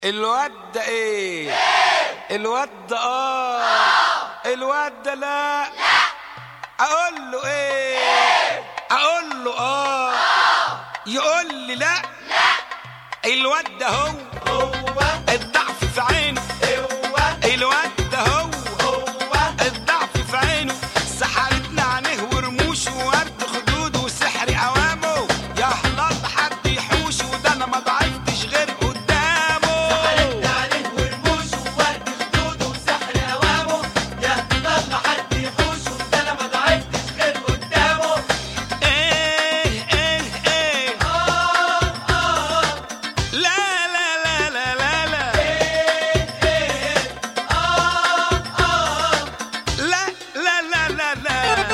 الواد ده ايه الواد ده اه الواد ده لا اقول له ايه اقول له اه يقول لي لا الواد ده هو الضعف في عينه الواد ده هو الضعف في عينه سحرتنا عينيه ورموش وورد خدود وسحر اوامه يا حلال حد يحوش وده انا ما ضعفتش غير قدامه ايه ايه ايه لا لا لا لا لا لا لا لا لا لا لا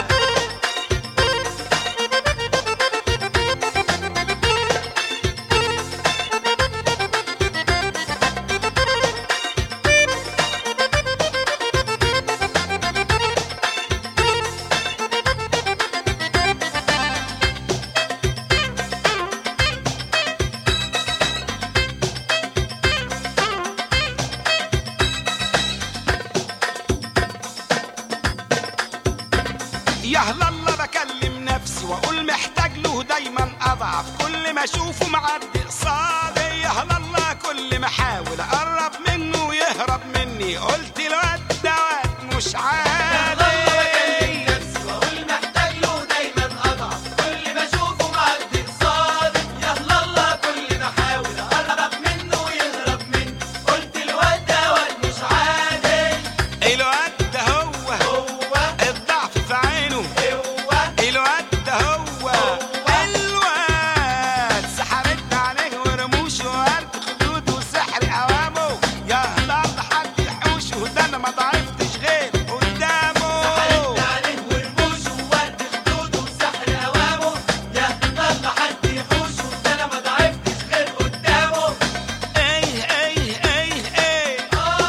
يا هلا الله بكلم نفسي واقول محتاج له دايما اضعف كل ما اشوفه معدي قصادي يا هلا الله كل ما احاول اقرب منه ويهرب مني قلت الواد ده واد مش عادي الواد ده هو الضعف في عينه الواد ده هو الواد سحرتنا عليه ورموش وورد خدود وسحر اوامه يا هلال حد يحوشه ده انا ما ضعفتش غير قدامه ايه ايه ايه ايه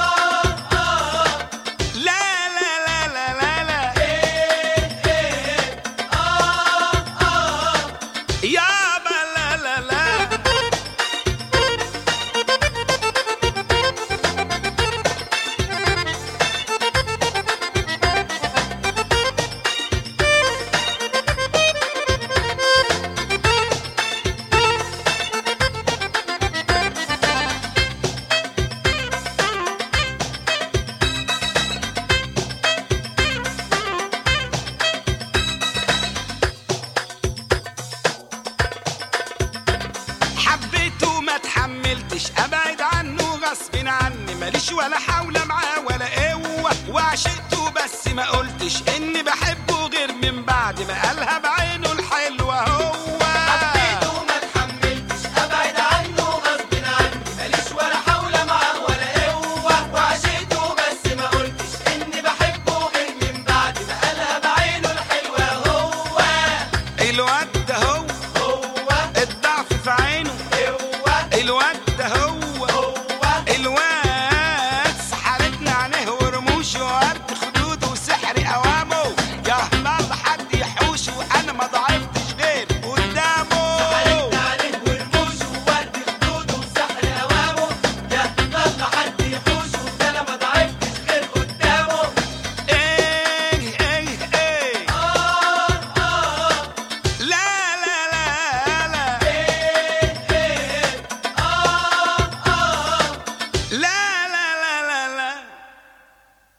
لا لا لا لا لا لا يابا لا لا لا حبيته ما تحملتش ابعد عنه غصب عني ماليش ولا حول معاه ولا قوه وعشقته بس ما قلتش اني بحبه غير من بعد ما قالها بعينه الحلوه هو الواد ده هو الضعف في عينه الواد ده هو الواد سحرتنا عليه ورموش وورد خدود وسحر اوامه يا هلال حد يحوش وانا ما ضعفتش غير قدامه ايه ايه ايه لا لا لا لا لا